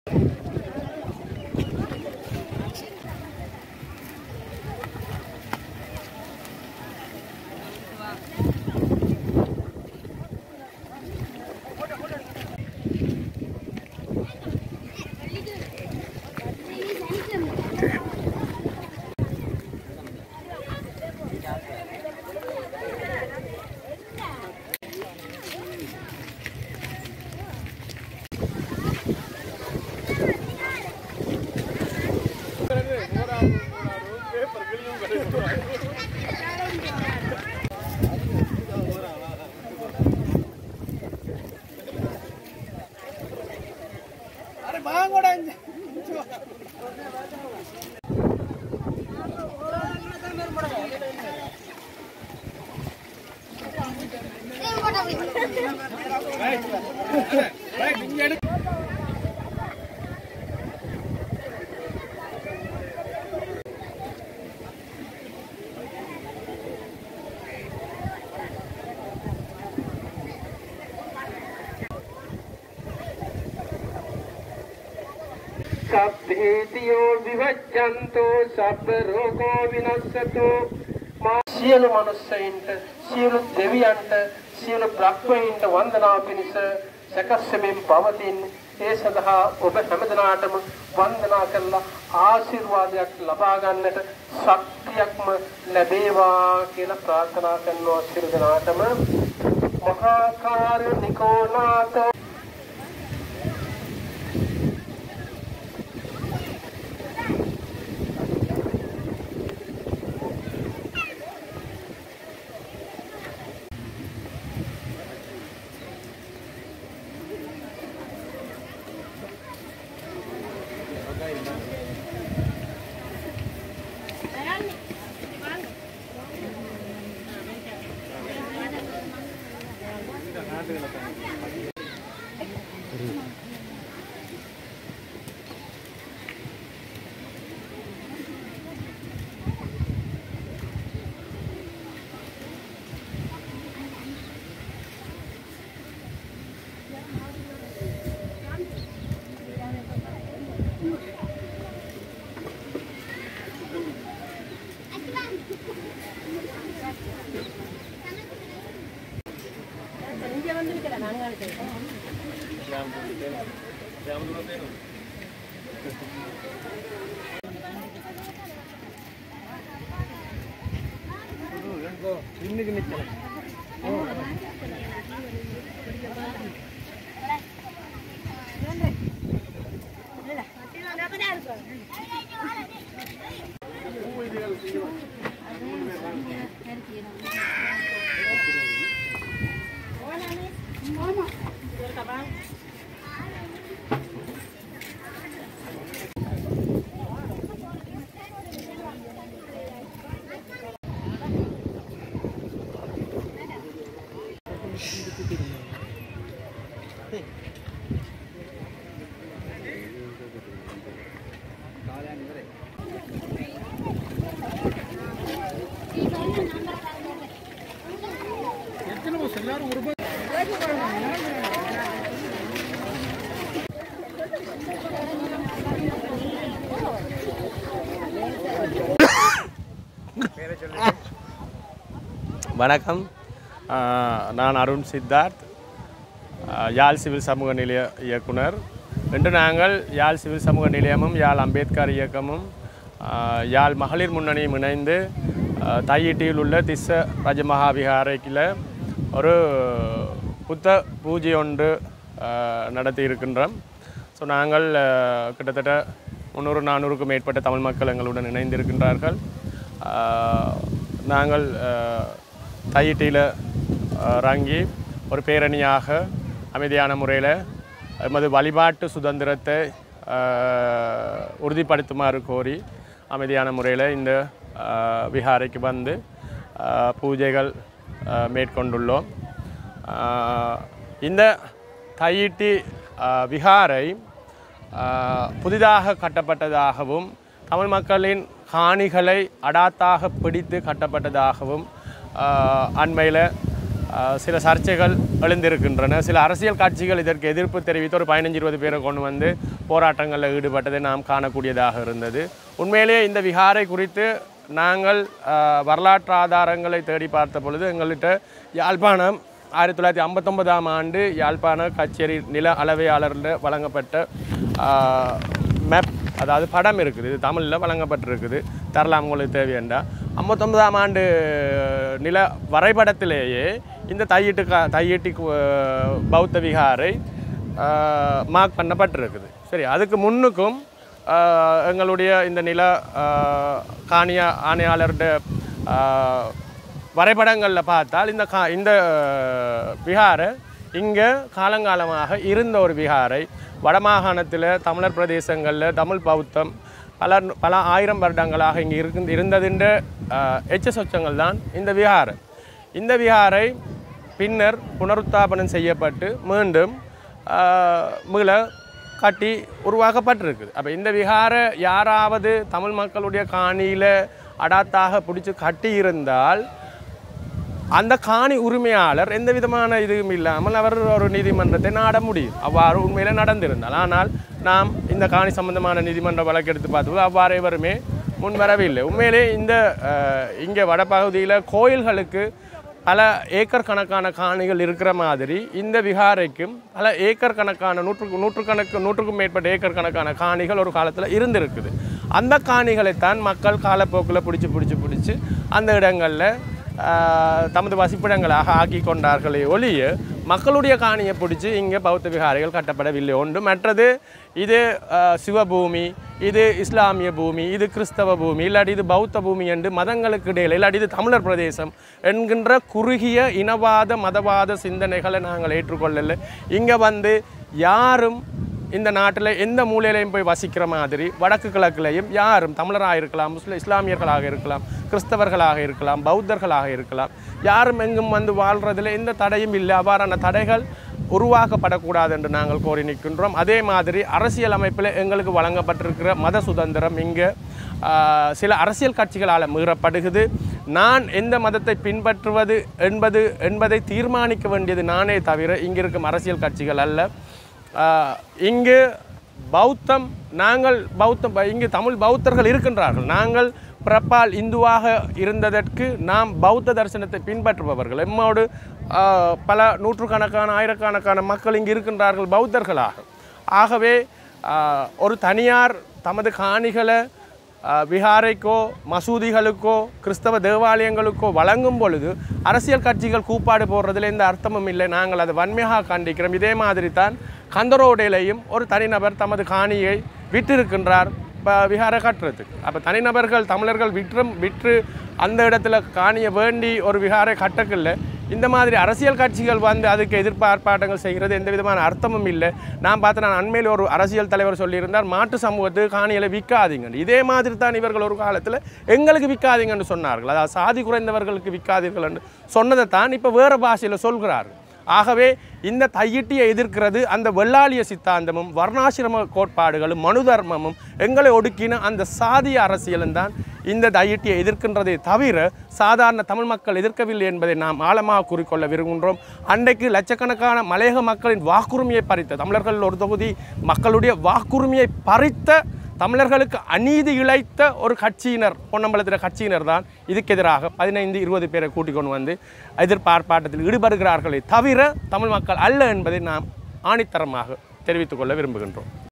සබ්බේතියෝ විවච්ඡන්තෝ සබ්බ රෝගෝ විනස්සතෝ මා සියලු මනුස්සයින්ට සියලු දෙවියන්ට සියලු බ්‍රහ්මයන්ට වන්දනා පිණිස සකස්සමින් පවතින ඒ සඳහා ඔබ හැමදෙනාටම වන්දනා කරලා ආශිර්වාදයක් ලබා ගන්නට ශක්තියක්ම ලැබේවා කියලා ප්‍රාර්ථනා කරනවා සියලු දෙනාටම මහා කාරුණිකෝ නාථ வணக்கம் ஆஹ் நான் அருண் சித்தார்த் ஆஹ் யாழ் சிவில் சமூக நிலைய இயக்குனர் இன்று நாங்கள் யாழ் சிவில் சமூக நிலையமும் யாழ் அம்பேத்கர் இயக்கமும் ஆஹ் யாழ் மகளிர் முன்னணியும் இணைந்து ஆஹ் தையிட்டியில் உள்ள திஸ்ஸ ரஜமகா விகாரைக்கில் ஒரு புத்த பூஜை ஒன்று ஆஹ் நடத்தி இருக்கின்றோம் ஸோ நாங்கள் ஆஹ் கிட்டத்தட்ட முந்நூறு நானூறுக்கும் மேற்பட்ட தமிழ் மக்கள் எங்களுடன் இணைந்திருக்கின்றார்கள் ஆஹ் நாங்கள் தையிட்டியில் இறங்கி ஒரு பேரணியாக அமைதியான முறையில் எமது வழிபாட்டு சுதந்திரத்தை ஆஹ், உறுதிப்படுத்துமாறு கோரி அமைதியான முறையில் இந்த ஆஹ், விஹாரைக்கு வந்து ஆஹ், பூஜைகள் ஆஹ், மேற்கொண்டுள்ளோம் ஆஹ், இந்த தையிட்டி ஆஹ், விஹாரை ஆஹ், புதிதாக கட்டப்பட்டதாகவும் தமிழ் மக்களின் காணிகளை அடாத்தாக பிடித்து கட்டப்பட்டதாகவும் அண்மையில் ஆஹ், சில சர்ச்சைகள் எழுந்திருக்கின்றன சில அரசியல் கட்சிகள் இதற்கு எதிர்ப்பு தெரிவித்து ஒரு பதினஞ்சு இருபது பேரை கொண்டு வந்து போராட்டங்களில் ஈடுபட்டதை நாம் காணக்கூடியதாக இருந்தது உண்மையிலேயே இந்த விகாரை குறித்து நாங்கள் ஆஹ், வரலாற்று ஆதாரங்களை தேடி பார்த்த பொழுது எங்கள்கிட்ட யாழ்ப்பாணம் ஆயிரத்தி தொள்ளாயிரத்தி ஐம்பத்தொன்பதாம் ஆண்டு யாழ்ப்பாண கச்சேரி நில அளவையாளரில் வழங்கப்பட்ட மேப் அதாவது படம் இருக்குது இது தமிழில் வழங்கப்பட்டிருக்குது தரலாம் உங்களுக்கு தேவையண்டா ஐம்பத்தொன்பதாம் ஆண்டு நில வரைபடத்திலேயே இந்த தையிட்டு க தையிட்டி கு- பௌத்த விகாரை மார்க் பண்ணப்பட்டிருக்குது சரி அதுக்கு முன்னுக்கும் ஆஹ், எங்களுடைய இந்த நில ஆஹ், காணிய ஆணையாளருடைய ஆஹ், வரைபடங்களில் பார்த்தால் இந்த கா இந்த விகாரை இங்கே காலங்காலமாக இருந்த ஒரு விகாரை வடமாகாணத்தில் தமிழர் பிரதேசங்களில் தமிழ் பௌத்தம் பல பல ஆயிரம் வருடங்களாக இங்கே இருக்கு இருந்ததுன்ற எச்ச சொச்சங்கள் தான் இந்த விகாரை இந்த விகாரை பின்னர் புனருத்தாபனம் செய்யப்பட்டு மீண்டும் ஆஹ், மீள கட்டி உருவாக்கப்பட்டிருக்குது அப்போ இந்த விகாரை யாராவது தமிழ் மக்களுடைய காணியில் அடாத்தாக பிடிச்சி கட்டி இருந்தால் அந்த காணி உரிமையாளர் எந்த விதமான இதுவும் இல்லாமல் அவர் ஒரு நீதிமன்றத்தை நாட முடியும் அவ்வாறு உண்மையில் நடந்திருந்தால் ஆனால் நாம் இந்த காணி சம்பந்தமான நீதிமன்ற வழக்கு எடுத்து பார்த்தபோது அவ்வாறு எவருமே முன் வரவில்லை உண்மையிலே இந்த அஹ், இங்கே வடபகுதியில் கோயில்களுக்கு பல ஏக்கர் கணக்கான காணிகள் இருக்கிற மாதிரி இந்த விகாரைக்கும் பல ஏக்கர் கணக்கான நூற்றுக்கு நூற்றுக்கணக்கு நூற்றுக்கும் மேற்பட்ட ஏக்கர் கணக்கான காணிகள் ஒரு காலத்தில் இருந்திருக்குது அந்த காணிகளைத்தான் மக்கள் காலப்போக்கில் பிடிச்சி பிடிச்சி பிடிச்சி அந்த இடங்களில் ஆஹ், தமது வசிப்பிடங்களாக ஆக்கி கொண்டார்களே ஒழிய மக்களுடைய காணியை பிடிச்சி இங்கே பௌத்த விகாரைகள் கட்டப்படவில்லை ஒன்று மற்றது இது ஆஹ், சிவபூமி இது இஸ்லாமிய பூமி இது கிறிஸ்தவ பூமி இல்லாட்டி இது பௌத்த பூமி என்று மதங்களுக்கு இடையில் இல்லாட்டி இது தமிழர் பிரதேசம் என்கின்ற குறுகிய இனவாத மதவாத சிந்தனைகளை நாங்கள் ஏற்றுக்கொள்ளலை இங்கே வந்து யாரும் இந்த நாட்டில் எந்த மூலையிலையும் போய் வசிக்கிற மாதிரி வடக்கு கிழக்குலையும் யாரும் தமிழராக இருக்கலாம் முஸ்லிம் இஸ்லாமியர்களாக இருக்கலாம் கிறிஸ்தவர்களாக இருக்கலாம் பௌத்தர்களாக இருக்கலாம் யாரும் எங்கும் வந்து வாழ்றதுல எந்த தடையும் இல்லை அவ்வாறான தடைகள் உருவாக்கப்படக்கூடாது என்று நாங்கள் கோரி நிற்கின்றோம் அதே மாதிரி அரசியல் அமைப்பில் எங்களுக்கு வழங்கப்பட்டிருக்கிற மத சுதந்திரம் இங்கே ஆஹ், சில அரசியல் கட்சிகளால் மீறப்படுகிறது நான் எந்த மதத்தை பின்பற்றுவது என்பது என்பதை தீர்மானிக்க வேண்டியது நானே தவிர இங்கே இருக்கும் அரசியல் கட்சிகள் அல்ல ஆஹ் இங்கு பௌத்தம் நாங்கள் பௌத்தம் இங்கு தமிழ் பௌத்தர்கள் இருக்கின்றார்கள் நாங்கள் பிறப்பால் இந்துவாக இருந்ததற்கு நாம் பௌத்த தரிசனத்தை பின்பற்றுபவர்கள் எம்மோடு ஆஹ், பல நூற்றுக்கணக்கான ஆயிரக்கணக்கான மக்கள் இங்கு இருக்கின்றார்கள் பௌத்தர்களாக ஆகவே ஆஹ், ஒரு தனியார் தமது காணிகளை ஆஹ், விகாரைக்கோ மசூதிகளுக்கோ கிறிஸ்தவ தேவாலயங்களுக்கோ வழங்கும் பொழுது அரசியல் கட்சிகள் கூப்பாடு போடுறதுல எந்த அர்த்தமும் இல்லை நாங்கள் அதை வன்மையாக கண்டிக்கிறோம் இதே மாதிரி தான் கந்தரோடையிலையும் ஒரு தனிநபர் தமது காணியை விற்றிருக்கின்றார் இப்போ விகாரை கட்டுறதுக்கு அப்போ தனிநபர்கள் தமிழர்கள் விற்றும் விற்று அந்த இடத்துல காணியை வேண்டி ஒரு விகாரை கட்டக்கில்ல இந்த மாதிரி அரசியல் கட்சிகள் வந்து அதுக்கு எதிர்பார்ப்பாட்டங்கள் செய்கிறது எந்த விதமான அர்த்தமும் இல்லை நான் பார்த்து நான் அண்மையில் ஒரு அரசியல் தலைவர் சொல்லியிருந்தார் மாட்டு சமூகத்துக்கு காணிகளை விற்காதீங்க இதே மாதிரி தான் இவர்கள் ஒரு காலத்தில் எங்களுக்கு விற்காதீங்கன்னு சொன்னார்கள் அதாவது சாதி குறைந்தவர்களுக்கு விற்காதீர்கள் என்று சொன்னதை தான் இப்போ வேறு பாஷையில் சொல்கிறார்கள் ஆகவே இந்த தையிட்டியை எதிர்க்கிறது அந்த வெள்ளாளிய சித்தாந்தமும் வர்ணாசிரம கோட்பாடுகளும் மனு தர்மமும் எங்களை ஒடுக்கின அந்த சாதிய அரசியலும் தான் இந்த தையிட்டியை எதிர்க்கின்றதை தவிர சாதாரண தமிழ் மக்கள் எதிர்க்கவில்லை என்பதை நாம் ஆழமாக கூறிக்கொள்ள விரும்புகின்றோம் அன்றைக்கு லட்சக்கணக்கான மலையக மக்களின் வாக்குரிமையை பறித்த தமிழர்கள் ஒரு தொகுதி மக்களுடைய வாக்குரிமையை பறித்த தமிழர்களுக்கு அநீதி இழைத்த ஒரு கட்சியினர் பொன்னம்பலத்தில் கட்சியினர் தான் இதுக்கு எதிராக பதினைந்து இருபது பேரை கூட்டிக் கொண்டு வந்து எதிர்பார்ப்பாட்டத்தில் ஈடுபடுகிறார்களே தவிர தமிழ் மக்கள் அல்ல என்பதை நாம் ஆணித்தரமாக தெரிவித்துக் கொள்ள விரும்புகின்றோம்